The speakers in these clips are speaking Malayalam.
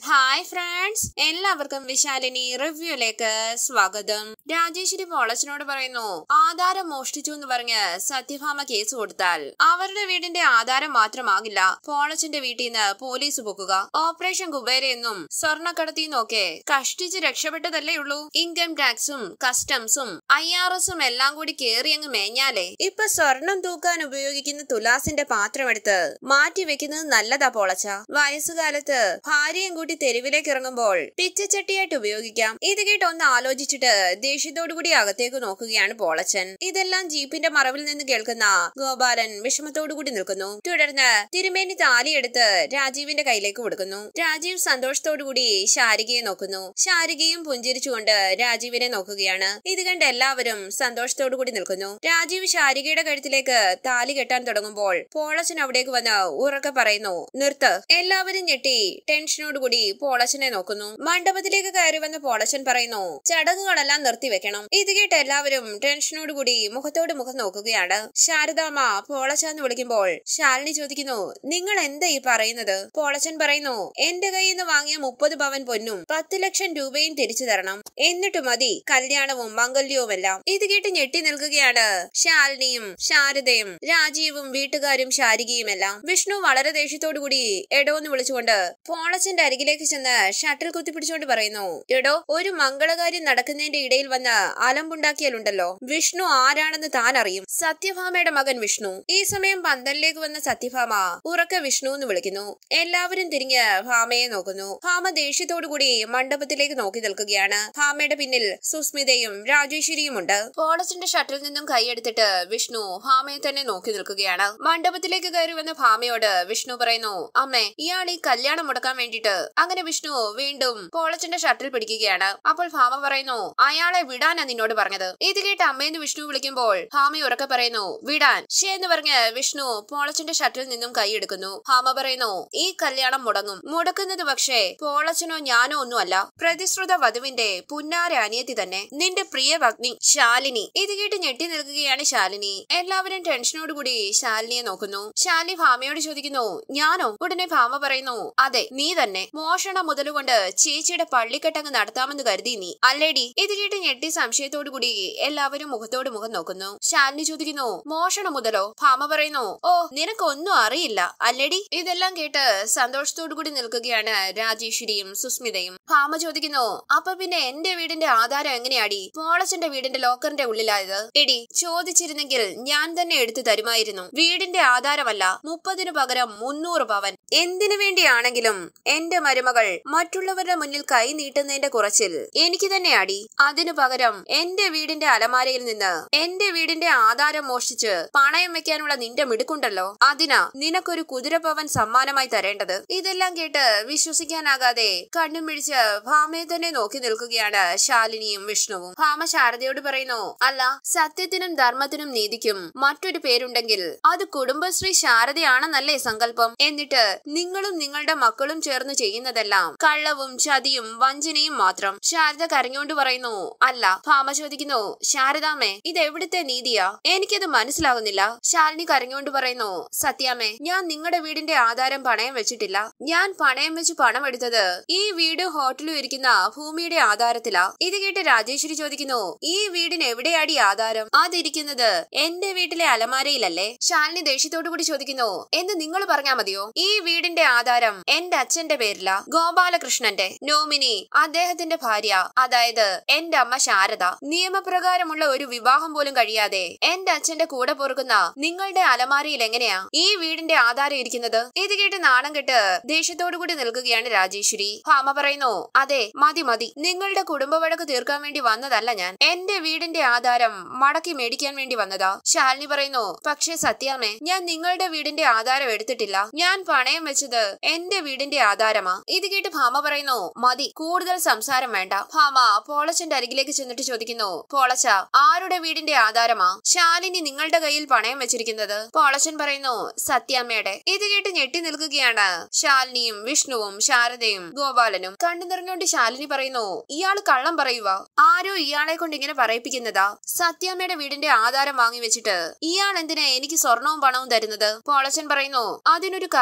ഹായ് ഫ്രണ്ട്സ് എല്ലാവർക്കും വിശാലിനി റിവ്യൂലേക്ക് സ്വാഗതം രാജേശ്വരി പോളച്ചനോട് പറയുന്നു ആധാരം മോഷ്ടിച്ചു എന്ന് പറഞ്ഞ് സത്യഭാമ കേസ് കൊടുത്താൽ അവരുടെ വീടിന്റെ ആധാരം മാത്രമാകില്ല പോളച്ചന്റെ വീട്ടിൽ നിന്ന് പോലീസ് പൊക്കുക ഓപ്പറേഷൻ കുബേരയെന്നും സ്വർണ്ണക്കടത്തിന്നും ഒക്കെ കഷ്ടിച്ച് രക്ഷപ്പെട്ടതല്ലേ ഉള്ളൂ ഇൻകം ടാക്സും കസ്റ്റംസും ഐ ആർ എസും എല്ലാം കൂടി കേറി അങ്ങ് മേഞ്ഞാലേ ഇപ്പൊ സ്വർണം തൂക്കാൻ ഉപയോഗിക്കുന്ന തുലാസിന്റെ പാത്രം എടുത്ത് മാറ്റി വെക്കുന്നത് നല്ലതാ പോളച്ച വയസ്സുകാലത്ത് ഭാര്യയും കൂട്ടി തെരുവിലേക്ക് ഇറങ്ങുമ്പോൾ പിച്ചച്ചട്ടിയായിട്ട് ഉപയോഗിക്കാം ഇത് കേട്ട് ഒന്ന് ആലോചിച്ചിട്ട് ദേഷ്യത്തോടു കൂടി അകത്തേക്ക് നോക്കുകയാണ് പോളച്ചൻ ഇതെല്ലാം ജീപ്പിന്റെ മറവിൽ നിന്ന് കേൾക്കുന്ന ഗോപാലൻ വിഷമത്തോടു കൂടി നിൽക്കുന്നു തുടർന്ന് തിരുമേനി താലിയെടുത്ത് രാജീവിന്റെ കയ്യിലേക്ക് കൊടുക്കുന്നു രാജീവ് സന്തോഷത്തോടു കൂടി ശാരികയെ നോക്കുന്നു ശാരികയും പുഞ്ചിരിച്ചുകൊണ്ട് രാജീവിനെ നോക്കുകയാണ് ഇത് കണ്ട് എല്ലാവരും സന്തോഷത്തോടു കൂടി നിൽക്കുന്നു രാജീവ് ശാരികയുടെ കഴുത്തിലേക്ക് താലി കെട്ടാൻ തുടങ്ങുമ്പോൾ പോളച്ചൻ അവിടേക്ക് വന്ന് ഉറക്കെ പറയുന്നു നിർത്ത് എല്ലാവരും ഞെട്ടി ടെൻഷനോട് കൂടി പോളച്ചനെ നോക്കുന്നു മണ്ഡപത്തിലേക്ക് കയറി വന്ന പോളച്ചൻ പറയുന്നു ചടങ്ങുകളെല്ലാം നിർത്തിവെക്കണം ഇത് കേട്ട് എല്ലാവരും ടെൻഷനോട് കൂടി മുഖത്തോട് മുഖം നോക്കുകയാണ് ശാരദാമ്മ പോളച്ച എന്ന് വിളിക്കുമ്പോൾ ശാലിനി ചോദിക്കുന്നു നിങ്ങൾ എന്താ ഈ പറയുന്നത് പോളച്ചൻ പറയുന്നു എന്റെ കയ്യിൽ നിന്ന് വാങ്ങിയ മുപ്പത് പവൻ പൊന്നും പത്ത് ലക്ഷം രൂപയും തിരിച്ചു തരണം എന്നിട്ട് മതി കല്യാണവും മംഗല്യവുമെല്ലാം ഇത് കേട്ട് ഞെട്ടി നിൽക്കുകയാണ് ശാലിനിയും ശാരദയും രാജീവും വീട്ടുകാരും ശാരികയുമെല്ലാം വിഷ്ണു വളരെ ദേഷ്യത്തോടു കൂടി എടോന്ന് വിളിച്ചുകൊണ്ട് പോളച്ചന്റെ അരികിലേക്ക് ചെന്ന് ഷട്ടിൽ കുത്തിപ്പിടിച്ചുകൊണ്ട് പറയുന്നു എടോ ഒരു മംഗളകാര്യം നടക്കുന്നതിന്റെ ഇടയിൽ വന്ന് അലമ്പുണ്ടാക്കിയാലുണ്ടല്ലോ വിഷ്ണു ആരാണെന്ന് താൻ അറിയും സത്യഭാമയുടെ മകൻ വിഷ്ണു ഈ സമയം പന്തലിലേക്ക് വന്ന സത്യഭാമ ഉറക്കെ വിഷ്ണു എന്ന് വിളിക്കുന്നു എല്ലാവരും തിരിഞ്ഞ് ഭാമയെ നോക്കുന്നു ഭാമ ദേഷ്യത്തോടു കൂടി മണ്ഡപത്തിലേക്ക് നോക്കി നിൽക്കുകയാണ് ഭാമയുടെ പിന്നിൽ സുസ്മിതയും രാജേശ്വരിയും ഉണ്ട് പോളച്ചന്റെ ഷട്ടിൽ നിന്നും കൈയെടുത്തിട്ട് വിഷ്ണു ഭാമയെ തന്നെ നോക്കി നിൽക്കുകയാണ് മണ്ഡപത്തിലേക്ക് കയറി വന്ന ഭാമയോട് വിഷ്ണു പറയുന്നു അമ്മേ ഇയാൾ ഈ കല്യാണം മുടക്കാൻ വേണ്ടിട്ട് അങ്ങനെ വിഷ്ണു വീണ്ടും പോളച്ചന്റെ ഷട്ടിൽ പിടിക്കുകയാണ് അപ്പോൾ ഭാമ പറയുന്നു അയാളെ വിടാനാ നിന്നോട് പറഞ്ഞത് ഇത് കേട്ട് അമ്മയെന്ന് വിഷ്ണു വിളിക്കുമ്പോൾ ഭാമ ഉറക്കെ പറയുന്നു വിടാൻ ശേ എന്ന് പറഞ്ഞ് വിഷ്ണു പോളച്ചന്റെ ഷട്ടിൽ നിന്നും കൈയെടുക്കുന്നു ഭാമ പറയുന്നു ഈ കല്യാണം മുടങ്ങും മുടക്കുന്നത് പക്ഷേ പോളച്ചനോ ഞാനോ ഒന്നുമല്ല പ്രതിശ്രുത വധുവിന്റെ പുന്നാര അനിയത്തി തന്നെ നിന്റെ പ്രിയ പത്നി ശാലിനി ഇത് കേട്ട് ഞെട്ടി നിൽക്കുകയാണ് ശാലിനി എല്ലാവരും ടെൻഷനോടുകൂടി ശാലിനിയെ നോക്കുന്നു ശാലിനി ഭാമയോട് ചോദിക്കുന്നു ഞാനോ ഉടനെ ഭാമ പറയുന്നു അതെ നീ തന്നെ മോഷണ മുതലുകൊണ്ട് ചേച്ചിയുടെ പള്ളിക്കെട്ടങ്ങ് നടത്താമെന്ന് കരുതി നീ അല്ലേടി ഇത് കേട്ട് ഞെട്ടി സംശയത്തോടു കൂടി എല്ലാവരും മുഖത്തോട് മുഖം നോക്കുന്നു ശാലിനി ചോദിക്കുന്നു മോഷണ മുതലോ ഭാമ പറയുന്നു ഓ നിനക്കൊന്നും അറിയില്ല അല്ലേടി ഇതെല്ലാം കേട്ട് സന്തോഷത്തോടു കൂടി നിൽക്കുകയാണ് രാജേശ്വരിയും സുസ്മിതയും ഭാമ ചോദിക്കുന്നു അപ്പൊ പിന്നെ എന്റെ വീടിന്റെ ആധാരം എങ്ങനെയാടി പോളച്ചന്റെ വീടിന്റെ ലോക്കറിന്റെ ഉള്ളിലായത് എടി ചോദിച്ചിരുന്നെങ്കിൽ ഞാൻ തന്നെ എടുത്തു തരുമായിരുന്നു വീടിന്റെ ആധാരമല്ല മുപ്പതിനു പകരം മുന്നൂറ് പവൻ എന്തിനു വേണ്ടിയാണെങ്കിലും എന്റെ മരുമകൾ മറ്റുള്ളവരുടെ മുന്നിൽ കൈ നീട്ടുന്നതിന്റെ കുറച്ചിൽ എനിക്ക് തന്നെയാടി അതിനു പകരം എന്റെ വീടിന്റെ അലമാരയിൽ നിന്ന് എന്റെ വീടിന്റെ ആധാരം മോഷ്ടിച്ച് പണയം വെക്കാനുള്ള നിന്റെ മിടുക്കുണ്ടല്ലോ അതിനാ നിനക്കൊരു കുതിരപ്പവൻ സമ്മാനമായി തരേണ്ടത് ഇതെല്ലാം കേട്ട് വിശ്വസിക്കാനാകാതെ കണ്ണും പിടിച്ച് ഭാമയെ തന്നെ നോക്കി നിൽക്കുകയാണ് ശാലിനിയും വിഷ്ണുവും ഭാമ ശാരദയോട് പറയുന്നു അല്ല സത്യത്തിനും ധർമ്മത്തിനും നീതിക്കും മറ്റൊരു പേരുണ്ടെങ്കിൽ അത് കുടുംബശ്രീ ശാരദയാണെന്നല്ലേ സങ്കല്പം എന്നിട്ട് നിങ്ങളും നിങ്ങളുടെ മക്കളും ചേർന്ന് ചെയ്യുന്നതെല്ലാം കള്ളവും ചതിയും വഞ്ചനയും മാത്രം ശാരദ കരഞ്ഞുകൊണ്ട് പറയുന്നു അല്ല ഭാമ ചോദിക്കുന്നു ശാരദാമ്മേ ഇത് എവിടുത്തെ നീതിയാ എനിക്കത് മനസ്സിലാകുന്നില്ല ശാലിനി കരഞ്ഞുകൊണ്ട് പറയുന്നു സത്യാമ്മേ ഞാൻ നിങ്ങളുടെ വീടിന്റെ ആധാരം പണയം വെച്ചിട്ടില്ല ഞാൻ പണയം വെച്ച് പണം എടുത്തത് ഈ വീട് ഹോട്ടലും ഇരിക്കുന്ന ഭൂമിയുടെ ആധാരത്തിലാ ഇത് കേട്ട് രാജേശ്വരി ചോദിക്കുന്നു ഈ വീടിന് എവിടെയാടി ആധാരം അതിരിക്കുന്നത് എന്റെ വീട്ടിലെ അലമാരയിലല്ലേ ശാലിനി ദേഷ്യത്തോടു കൂടി ചോദിക്കുന്നു എന്ന് നിങ്ങൾ പറഞ്ഞാ മതിയോ ഈ വീടിന്റെ ആധാരം എന്റെ അച്ഛന്റെ പേരില ഗോപാലകൃഷ്ണന്റെ നോമിനി അദ്ദേഹത്തിന്റെ ഭാര്യ അതായത് എന്റെ അമ്മ ശാരദ നിയമപ്രകാരമുള്ള ഒരു വിവാഹം പോലും കഴിയാതെ എന്റെ അച്ഛന്റെ കൂടെ പൊറുക്കുന്ന നിങ്ങളുടെ അലമാരയിൽ എങ്ങനെയാ ഈ വീടിന്റെ ആധാരം ഇരിക്കുന്നത് ഇത് കേട്ട് നാണം കെട്ട് ദേഷ്യത്തോടു കൂടി നിൽക്കുകയാണ് രാജേശ്വരി ഭാമ പറയുന്നു അതെ മതി മതി നിങ്ങളുടെ കുടുംബ വഴക്ക് തീർക്കാൻ വേണ്ടി വന്നതല്ല ഞാൻ എന്റെ വീടിന്റെ ആധാരം മടക്കി മേടിക്കാൻ വേണ്ടി വന്നതാ ശാലിനി പറയുന്നു പക്ഷേ സത്യാമേ ഞാൻ നിങ്ങളുടെ വീടിന്റെ ആധാരം എടുത്തിട്ടില്ല ഞാൻ പണയം വെച്ചത് എന്റെ വീടിന്റെ ആധാരമാ ഇത് കേട്ട് ഭാമ പറയുന്നു മതി കൂടുതൽ സംസാരം വേണ്ട ഭാമ പോളച്ചന്റെ അരികിലേക്ക് ചെന്നിട്ട് ചോദിക്കുന്നു പോളച്ച ആരുടെ വീടിന്റെ ആധാരമാ ശാലിനി നിങ്ങളുടെ കയ്യിൽ പണയം വെച്ചിരിക്കുന്നത് പോളച്ചൻ പറയുന്നു സത്യാമ്മയുടെ ഇത് കേട്ട് ഞെട്ടി നിൽക്കുകയാണ് ശാലിനിയും വിഷ്ണുവും ശാരദയും ഗോപാലനും കണ്ണു നിറഞ്ഞോണ്ട് ശാലിനി പറയുന്നു ഇയാള് കള്ളം പറയുക ആരോ ഇയാളെ കൊണ്ട് ഇങ്ങനെ പറയിപ്പിക്കുന്നതാ സത്യാമ്മയുടെ വീടിന്റെ ആധാരം വാങ്ങി വെച്ചിട്ട് ഇയാൾ എന്തിനാ എനിക്ക് സ്വർണവും പണവും തരുന്നത് പോളച്ചൻ പറയുന്നു അതിനൊരു കാരണമുണ്ട്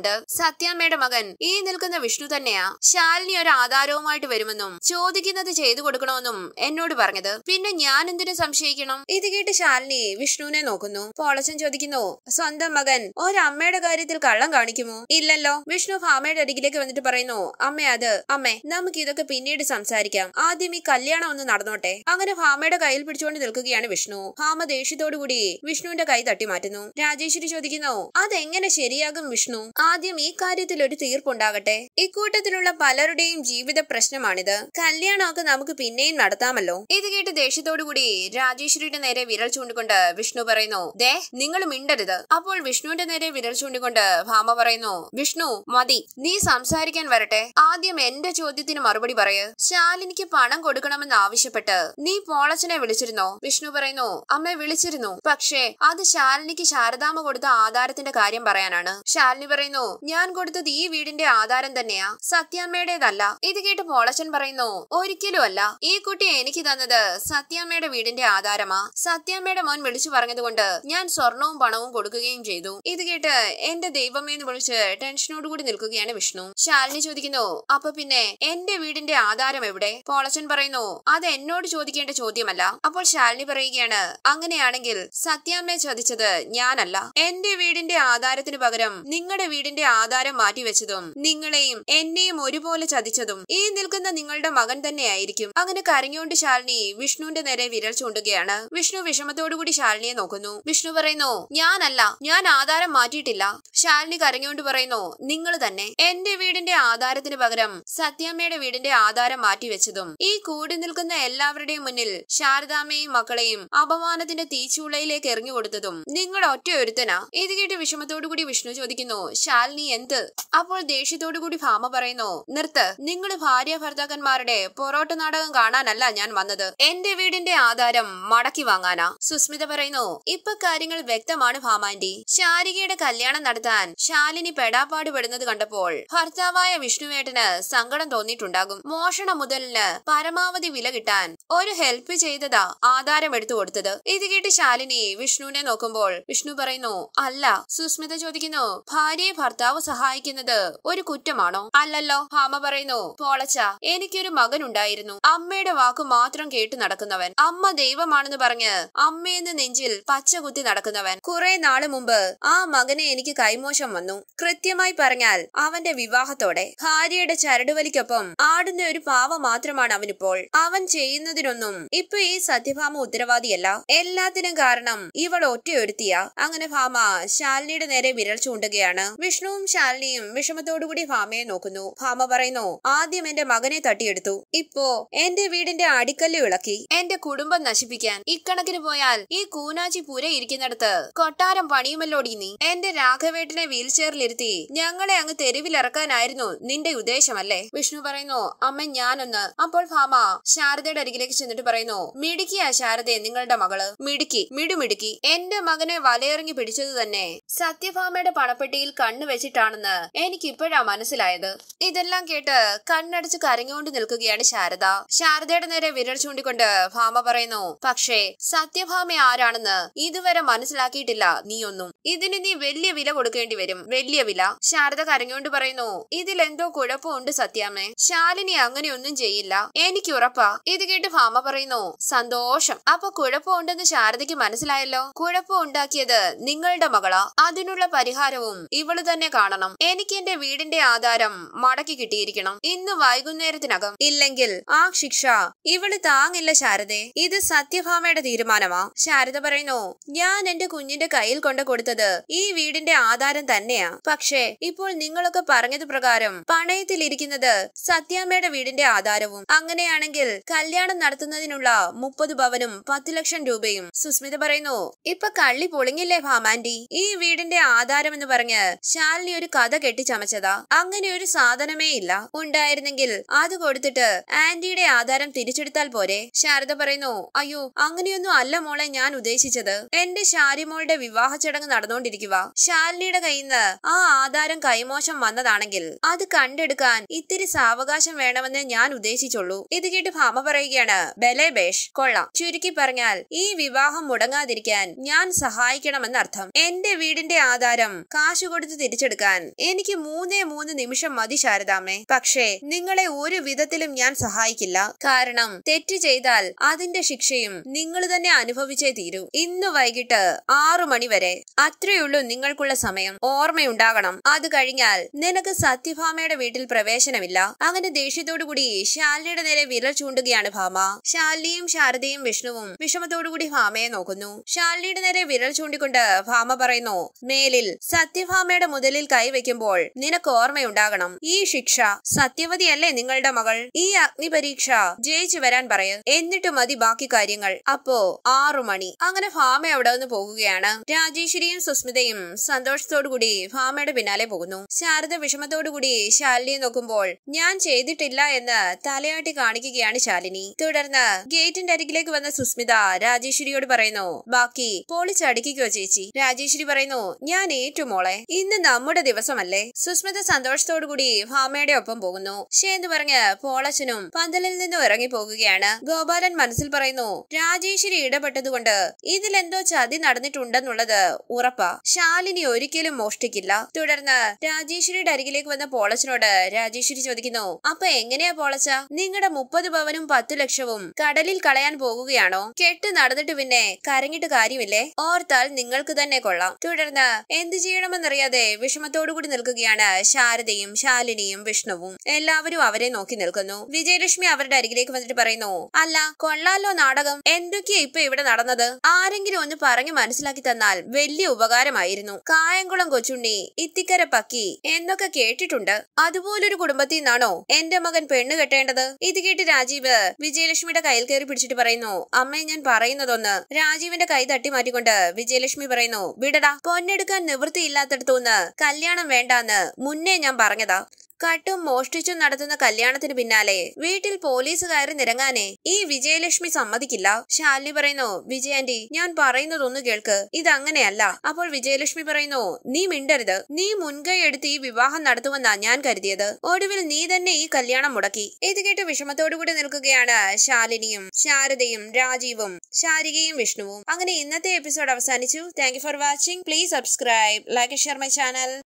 ഉണ്ട് സത്യാമ്മയുടെ മകൻ ഈ നിൽക്കുന്ന വിഷ്ണു തന്നെയാ ശാലിനി ഒരു ആധാരവുമായിട്ട് വരുമെന്നും ചോദിക്കുന്നത് ചെയ്തു കൊടുക്കണമെന്നും എന്നോട് പറഞ്ഞത് പിന്നെ ഞാൻ എന്തിനു സംശയിക്കണം ഇത് കേട്ട് ശാലിനി വിഷ്ണുവിനെ നോക്കുന്നു പോളച്ചൻ ചോദിക്കുന്നു സ്വന്തം മകൻ ഒരമ്മയുടെ കാര്യത്തിൽ കള്ളം കാണിക്കുമോ ഇല്ലല്ലോ വിഷ്ണു ഭാമയുടെ അരികിലേക്ക് വന്നിട്ട് പറയുന്നു അമ്മ അത് അമ്മേ നമുക്ക് ഇതൊക്കെ പിന്നീട് സംസാരിക്കാം ആദ്യം ഈ കല്യാണം ഒന്ന് നടന്നോട്ടെ അങ്ങനെ ഭാമയുടെ കയ്യിൽ പിടിച്ചുകൊണ്ട് നിൽക്കുകയാണ് വിഷ്ണു ഭാമ ദേഷ്യത്തോടു കൂടി വിഷ്ണുവിന്റെ കൈ തട്ടി മാറ്റുന്നു രാജേശ്വരി ചോദിക്കുന്നു അതെങ്ങനെ ശരിയാകും വിഷ്ണു ആദ്യം ഈ കാര്യത്തിൽ ഒരു തീർപ്പുണ്ടാകട്ടെ ഇക്കൂട്ടത്തിലുള്ള പലരുടെയും ജീവിത പ്രശ്നമാണിത് കല്യാണമൊക്കെ നമുക്ക് പിന്നെയും നടത്താമല്ലോ ഇത് കേട്ട് ദേഷ്യത്തോടു കൂടി രാജേശ്വരിയുടെ നേരെ വിരൽ ചൂണ്ടിക്കൊണ്ട് വിഷ്ണു പറയുന്നു ദേ നിങ്ങൾ മിണ്ടരുത് അപ്പോൾ വിഷ്ണുവിന്റെ നേരെ വിരൽ ചൂണ്ടിക്കൊണ്ട് ഭാമ പറയുന്നു വിഷ്ണു മതി നീ സംസാരിക്കാൻ വരട്ടെ ആദ്യം എന്റെ ചോദ്യത്തിന് മറുപടി പറയ് ശാലിനിക്ക് പണം കൊടുക്കണമെന്ന് ആവശ്യപ്പെട്ട് നീ പോളച്ചനെ വിളിച്ചിരുന്നോ വിഷ്ണു പറയുന്നു അമ്മ വിളിച്ചിരുന്നു പക്ഷേ അത് ശാലിനിക്ക് ശാരദാമ്മ കൊടുത്ത ആധാരത്തിന്റെ കാര്യം പറയാനാണ് ശാലിനി പറയുന്നു ഞാൻ കൊടുത്തത് ഈ വീടിന്റെ ആധാരം തന്നെയാ സത്യാമ്മയുടേതല്ല ഇത് കേട്ട് പോളച്ചൻ പറയുന്നു ഒരിക്കലും അല്ല ഈ കുട്ടി എനിക്ക് തന്നത് സത്യാമ്മയുടെ വീടിന്റെ ആധാരമാ സത്യാമ്മയുടെ മോൻ വിളിച്ചു പറഞ്ഞതുകൊണ്ട് ഞാൻ സ്വർണവും പണവും കൊടുക്കുകയും ചെയ്തു ഇത് കേട്ട് എന്റെ ദൈവമേ എന്ന് വിളിച്ച് ടെൻഷനോട് കൂടി നിൽക്കുകയാണ് വിഷ്ണു ശാലിനി ചോദിക്കുന്നു അപ്പൊ പിന്നെ എന്റെ വീടിന്റെ ആധാരം എവിടെ പോളച്ചൻ പറയുന്നു അത് എന്നോട് ചോദിക്കേണ്ട ചോദ്യമല്ല അപ്പോൾ ശാലിനി പറയുകയാണ് അങ്ങനെയാണെങ്കിൽ സത്യാമ്മയെ ചതിച്ചത് ഞാനല്ല എന്റെ വീടിന്റെ ആധാരത്തിന് പകരം നിങ്ങളുടെ വീടിന്റെ ആധാരം മാറ്റിവെച്ചതും നിങ്ങളെയും എന്നെയും ഒരുപോലെ ചതിച്ചതും ഈ നിൽക്കുന്ന നിങ്ങളുടെ മകൻ തന്നെയായിരിക്കും അങ്ങനെ കരഞ്ഞുകൊണ്ട് ശാലിനി വിഷ്ണുവിന്റെ നേരെ വിരൽ ചൂണ്ടുകയാണ് വിഷ്ണു വിഷമത്തോടുകൂടി ശാലിനിയെ നോക്കുന്നു വിഷ്ണു പറയുന്നു ഞാനല്ല ഞാൻ ആധാരം മാറ്റിയിട്ടില്ല ശാലിനി കരഞ്ഞുകൊണ്ട് പറയുന്നു നിങ്ങൾ തന്നെ എന്റെ വീടിന്റെ ആധാരത്തിന് പകരം സത്യാമ്മയുടെ വീടിന്റെ ആധാരം മാറ്റിവെച്ചതും ഈ കൂടി നിൽക്കുന്ന എല്ലാവരുടെയും മുന്നിൽ ശാരദാമ്മയും മക്കളെയും അപമാനത്തിന്റെ തീച്ചൂളയിലേക്ക് എറിഞ്ഞു കൊടുത്തതും നിങ്ങൾ ഒറ്റ ഒരുത്തനാ ഇത് കേട്ട് വിഷമത്തോടുകൂടി വിഷ്ണു ചോദിക്കുന്നു ശാലിനി എന്ത് അപ്പോൾ ദേഷ്യത്തോടുകൂടി ഭാമ പറയുന്നു നിർത്ത് നിങ്ങൾ ഭാര്യ ഭർത്താക്കന്മാരുടെ പൊറോട്ട നാടകം കാണാനല്ല ഞാൻ വന്നത് എന്റെ വീടിന്റെ ആധാരം മടക്കി വാങ്ങാനാ സുസ്മിത പറയുന്നു ഇപ്പൊ കാര്യങ്ങൾ വ്യക്തമാണ് ഭാമാന്റി ശാരികയുടെ കല്യാണം നടത്താൻ ശാലിനി പെടാപ്പാട് പെടുന്നത് കണ്ടപ്പോൾ ഭർത്താവായ വിഷ്ണുവേട്ടന് സങ്കടം തോന്നിയിട്ടുണ്ടാകും മോഷണ മുതലിന് പരമാവധി വില കിട്ടാൻ ഒരു ഹെൽപ്പ് ചെയ്തതാ ആധാരം എടുത്തു കൊടുത്തത് ഇത് കേട്ട് ശാലിനി വിഷ്ണുവിനെ നോക്കുമ്പോൾ വിഷ്ണു പറയുന്നു അല്ല സുസ്മിത ചോദിക്കുന്നു ഭാര്യയെ ഭർത്താവ് സഹായിക്കുന്നത് ഒരു കുറ്റമാണോ അല്ലല്ലോ ഭാമ പറയുന്നു പോളച്ച എനിക്കൊരു മകൻ ഉണ്ടായിരുന്നു അമ്മയുടെ വാക്കു മാത്രം കേട്ടു നടക്കുന്നവൻ അമ്മ ദൈവമാണെന്ന് പറഞ്ഞ് അമ്മയെന്ന് നെഞ്ചിൽ പച്ച കുത്തി നടക്കുന്നവൻ കുറെ നാളു മുമ്പ് ആ മകനെ എനിക്ക് കൈമോശം വന്നു കൃത്യമായി പറഞ്ഞാൽ അവന്റെ വിവാഹത്തോടെ ഭാര്യയുടെ ചരടുവലിക്കൊപ്പം ആടുന്ന ഒരു പാവ മാത്രമാണ് അവനിപ്പോൾ അവൻ ചെയ്യുന്നതിനൊന്നും ഇപ്പൊ ഈ സത്യഭാമ ഉത്തരവാദിയല്ല എല്ലാത്തിനും കാരണം ഇവൾ ഒറ്റയൊരുത്തിയ അങ്ങനെ ഭാമ ശാലിനിയുടെ നേരെ വിരൽ ചൂണ്ടുകയാണ് വിഷ്ണുവും ശാലിനിയും വിഷമത്തോടുകൂടി ഭാമയെ നോക്കുന്നു ഭാമ പറയുന്നു ആദ്യം എന്റെ മകനെ തട്ടിയെടുത്തു ഇപ്പോ എന്റെ വീടിന്റെ അടിക്കല്ല് ഇളക്കി എന്റെ കുടുംബം നശിപ്പിക്കാൻ ഇക്കണക്കിന് പോയാൽ ഈ കൂനാച്ചി പുര ഇരിക്കുന്നിടത്ത് കൊട്ടാരം പണിയുമല്ലോടി നീ എന്റെ രാഘവേട്ടനെ വീൽ ചെയറിലിരുത്തി ഞങ്ങളെ അങ്ങ് തെരുവിലിറക്കാനായിരുന്നു നിന്റെ ഉദ്ദേശമല്ലേ വിഷ്ണു പറയുന്നു അമ്മ ഞാനൊന്ന് അപ്പോൾ ഭാമ ശാരദയുടെ അരികിലേക്ക് ചെന്നിട്ട് പറയുന്നു മിടുക്കിയാ ശാരദയെ നിങ്ങളുടെ മകള് മിടുക്കി മിടുമിടുക്കി എന്റെ മകനെ വലയിറങ്ങി പിടിച്ചത് തന്നെ സത്യഭാമയുടെ പണപ്പെട്ടിയിൽ കണ്ണു വെച്ചിട്ടാണെന്ന് എനിക്ക് ഇപ്പോഴാ മനസ്സിലായത് ഇതെല്ലാം കേട്ട് കണ്ണടച്ച് കരഞ്ഞുകൊണ്ട് നിൽക്കുകയാണ് ശാരദ ശാരദയുടെ നേരെ വിരൽ ചൂണ്ടിക്കൊണ്ട് ഭാമ പറയുന്നു പക്ഷേ സത്യഭാമ ആരാണെന്ന് ഇതുവരെ മനസ്സിലാക്കിയിട്ടില്ല നീയൊന്നും ഇതിന് നീ വലിയ വില കൊടുക്കേണ്ടി വരും വലിയ വില ശാരദ കരഞ്ഞുകൊണ്ട് പറയുന്നു ഇതിലെന്തോ കുഴപ്പമുണ്ട് സത്യാമ്മേ ശാലിനി അങ്ങനെയൊന്നും ചെയ്യില്ല എനിക്ക് ഉറപ്പാ ഇത് കേട്ട് ഭാമ പറയുന്നു സന്തോഷം അപ്പൊ കുഴപ്പമുണ്ടെന്ന് ശാരദയ്ക്ക് മനസ്സിലായല്ലോ കുഴപ്പം ഉണ്ടാക്കിയത് നിങ്ങളുടെ മകളാ അതിനുള്ള പരിഹാരവും ഇവള് തന്നെ കാണണം എനിക്ക് എന്റെ വീടിന്റെ ആധാരം മടക്കി കിട്ടിയിരിക്കണം ഇന്ന് വൈകുന്നേരത്തിനകം ഇല്ലെങ്കിൽ ആ ശിക്ഷ ഇവള് താങ്ങില്ല ശാരദേ ഇത് സത്യഭാമയുടെ തീരുമാനമാ ശാരദ പറയുന്നു ഞാൻ എന്റെ കുഞ്ഞിന്റെ കയ്യിൽ കൊണ്ട് കൊടുത്തത് ഈ വീടിന്റെ ആധാരം തന്നെയാ പക്ഷേ ഇപ്പോൾ നിങ്ങളൊക്കെ പറഞ്ഞത് പ്രകാരം പണയത്തിലിരിക്കുന്നത് സത്യാമ്മയുടെ വീടിന്റെ ആധാരവും അങ്ങനെയാണെങ്കിൽ കല്യാണം നടത്തുന്നതിനുള്ള മുപ്പത് ഭവനും പത്ത് ലക്ഷം രൂപയും സുസ്മിത പറയുന്നു ഇപ്പൊ കള്ളി പൊളിങ്ങില്ലേ ഭാമാൻഡി ഈ വീടിന്റെ ആധാരം എന്ന് പറഞ്ഞ് ശാലിനി ഒരു കഥ കെട്ടിച്ചമച്ചതാ അങ്ങനെ ഒരു സാധനമേ ഇല്ല ഉണ്ടായിരുന്നെങ്കിൽ അത് കൊടുത്തിട്ട് ആന്റിയുടെ ആധാരം തിരിച്ചെടുത്താൽ പോരെ ശാരദ പറയുന്നു അയ്യോ അങ്ങനെയൊന്നും അല്ല മോളെ ഞാൻ ഉദ്ദേശിച്ചത് എന്റെ ശാരിമോളുടെ വിവാഹ ചടങ്ങ് നടന്നുകൊണ്ടിരിക്കുക ശാലിനിയുടെ കയ്യിൽ നിന്ന് ആ ആധാരം കൈമോശം വന്നതാണെങ്കിൽ അത് കണ്ടെടുക്കാൻ ഇത്തിരി സാവകാശം വേണമെന്ന് ഞാൻ ഉദ്ദേശിച്ചുള്ളൂ ഇത് കേട്ട് ഭാമ പറയുകയാണ് ബലേ ബേഷ് കൊള്ളാം ചുരുക്കി പറഞ്ഞാൽ ഈ വിവാഹം മുടങ്ങാതിരിക്കാൻ ഞാൻ സഹായിക്കണമെന്നർത്ഥം എന്റെ വീടിന്റെ ആധാരം കാശ് കൊടുത്ത് പിടിച്ചെടുക്കാൻ എനിക്ക് മൂന്നേ മൂന്ന് നിമിഷം മതി ശാരദാമ്മേ പക്ഷേ നിങ്ങളെ ഒരു വിധത്തിലും ഞാൻ സഹായിക്കില്ല കാരണം തെറ്റ് ചെയ്താൽ അതിന്റെ ശിക്ഷയും നിങ്ങൾ തന്നെ അനുഭവിച്ചേ തീരൂ ഇന്ന് വൈകിട്ട് ആറു മണി വരെ അത്രയുള്ളൂ നിങ്ങൾക്കുള്ള സമയം ഓർമ്മയുണ്ടാകണം അത് കഴിഞ്ഞാൽ നിനക്ക് സത്യഭാമയുടെ വീട്ടിൽ പ്രവേശനമില്ല അങ്ങനെ ദേഷ്യത്തോടുകൂടി ശാലിനിയുടെ നേരെ വിരൽ ചൂണ്ടുകയാണ് ഭാമ ശാലിനിയും ശാരദയും വിഷ്ണുവും വിഷമത്തോടുകൂടി ഭാമയെ നോക്കുന്നു ശാലിനിയുടെ നേരെ വിരൽ ചൂണ്ടിക്കൊണ്ട് ഭാമ പറയുന്നു മേലിൽ സത്യഭാമയുടെ മുതലിൽ കൈവയ്ക്കുമ്പോൾ നിനക്ക് ഓർമ്മയുണ്ടാകണം ഈ ശിക്ഷ സത്യവതിയല്ലേ നിങ്ങളുടെ മകൾ ഈ അഗ്നി പരീക്ഷ ജയിച്ചു വരാൻ പറയ എന്നിട്ട് മതി ബാക്കി കാര്യങ്ങൾ അപ്പോ ആറു മണി അങ്ങനെ ഭാമ അവിടെ നിന്ന് പോകുകയാണ് രാജേശ്വരിയും സുസ്മിതയും സന്തോഷത്തോടുകൂടി ഭാമയുടെ പിന്നാലെ പോകുന്നു ശാരദ വിഷമത്തോടുകൂടി ശാലിനിയെ നോക്കുമ്പോൾ ഞാൻ ചെയ്തിട്ടില്ല എന്ന് തലയാട്ടി കാണിക്കുകയാണ് ശാലിനി തുടർന്ന് ഗേറ്റിന്റെ അരികിലേക്ക് വന്ന സുസ്മിത രാജേശ്വരിയോട് പറയുന്നു ബാക്കി പൊളിച്ചടിക്കോ ചേച്ചി രാജേശ്വരി പറയുന്നു ഞാൻ ഏറ്റു മോളെ ഇന്ന് നമ്മുടെ ദിവസമല്ലേ സുസ്മിത സന്തോഷത്തോടുകൂടി ഭാമയുടെ ഒപ്പം പോകുന്നു ശേ എന്ന് പറഞ്ഞ് പോളച്ചനും പന്തലിൽ നിന്നും ഇറങ്ങി പോകുകയാണ് ഗോപാലൻ മനസ്സിൽ പറയുന്നു രാജേശ്വരി ഇടപെട്ടതുകൊണ്ട് ഇതിലെന്തോ ചതി നടന്നിട്ടുണ്ടെന്നുള്ളത് ഉറപ്പാ ശാലിനി ഒരിക്കലും മോഷ്ടിക്കില്ല തുടർന്ന് രാജേശ്വരിയുടെ അരികിലേക്ക് വന്ന പോളച്ചനോട് രാജേശ്വരി ചോദിക്കുന്നു അപ്പൊ എങ്ങനെയാ പോളച്ച നിങ്ങളുടെ മുപ്പത് പവനും പത്തു ലക്ഷവും കടലിൽ കളയാൻ പോകുകയാണോ കെട്ട് നടന്നിട്ട് പിന്നെ കരങ്ങിട്ട് കാര്യമില്ലേ ഓർത്താൽ നിങ്ങൾക്ക് തന്നെ കൊള്ളാം തുടർന്ന് എന്ത് ചെയ്യണമെന്നറിയാതെ വിഷമത്തോടുകൂടി നിൽക്കുകയാണ് ശാരദയും ശാലിനിയും വിഷ്ണുവും എല്ലാവരും അവരെ നോക്കി നിൽക്കുന്നു വിജയലക്ഷ്മി അവരുടെ അരികിലേക്ക് വന്നിട്ട് പറയുന്നു അല്ല കൊള്ളാലോ നാടകം എന്തൊക്കെയാ ഇപ്പൊ ഇവിടെ നടന്നത് ആരെങ്കിലും ഒന്ന് പറഞ്ഞു മനസ്സിലാക്കി തന്നാൽ വലിയ ഉപകാരമായിരുന്നു കായംകുളം കൊച്ചുണ്ണി ഇത്തിക്കര പക്കി എന്നൊക്കെ കേട്ടിട്ടുണ്ട് അതുപോലൊരു കുടുംബത്തിൽ നിന്നാണോ എന്റെ മകൻ പെണ്ണ് കെട്ടേണ്ടത് ഇത് കേട്ട് രാജീവ് വിജയലക്ഷ്മിയുടെ കയ്യിൽ കയറി പിടിച്ചിട്ട് പറയുന്നു അമ്മേ ഞാൻ പറയുന്നതൊന്ന് രാജീവിന്റെ കൈ തട്ടി മാറ്റിക്കൊണ്ട് വിജയലക്ഷ്മി പറയുന്നു വിടടാ പൊന്നെടുക്കാൻ നിവൃത്തിയില്ലാത്തടത്തുനിന്ന് കല്യാണം വേണ്ടാന്ന് മുന്നേ ഞാൻ പറഞ്ഞതാ കട്ടും മോഷ്ടിച്ചും നടത്തുന്ന കല്യാണത്തിന് പിന്നാലെ വീട്ടിൽ പോലീസ് കയറി നിരങ്ങാനേ ഈ വിജയലക്ഷ്മി സമ്മതിക്കില്ല ശാലിനി പറയുന്നു വിജയാന്റി ഞാൻ പറയുന്നതൊന്നു കേൾക്ക് ഇതങ്ങനെയല്ല അപ്പോൾ വിജയലക്ഷ്മി പറയുന്നു നീ മിണ്ടരുത് നീ മുൻകൈ എടുത്ത് ഈ വിവാഹം നടത്തുമെന്നാ ഞാൻ കരുതിയത് ഒടുവിൽ നീ തന്നെ ഈ കല്യാണം മുടക്കി ഇത് കേട്ട് വിഷമത്തോടുകൂടി നിൽക്കുകയാണ് ശാലിനിയും ശാരദയും രാജീവും ശാരികയും വിഷ്ണുവും അങ്ങനെ ഇന്നത്തെ എപ്പിസോഡ് അവസാനിച്ചു thank you for watching please subscribe like share my channel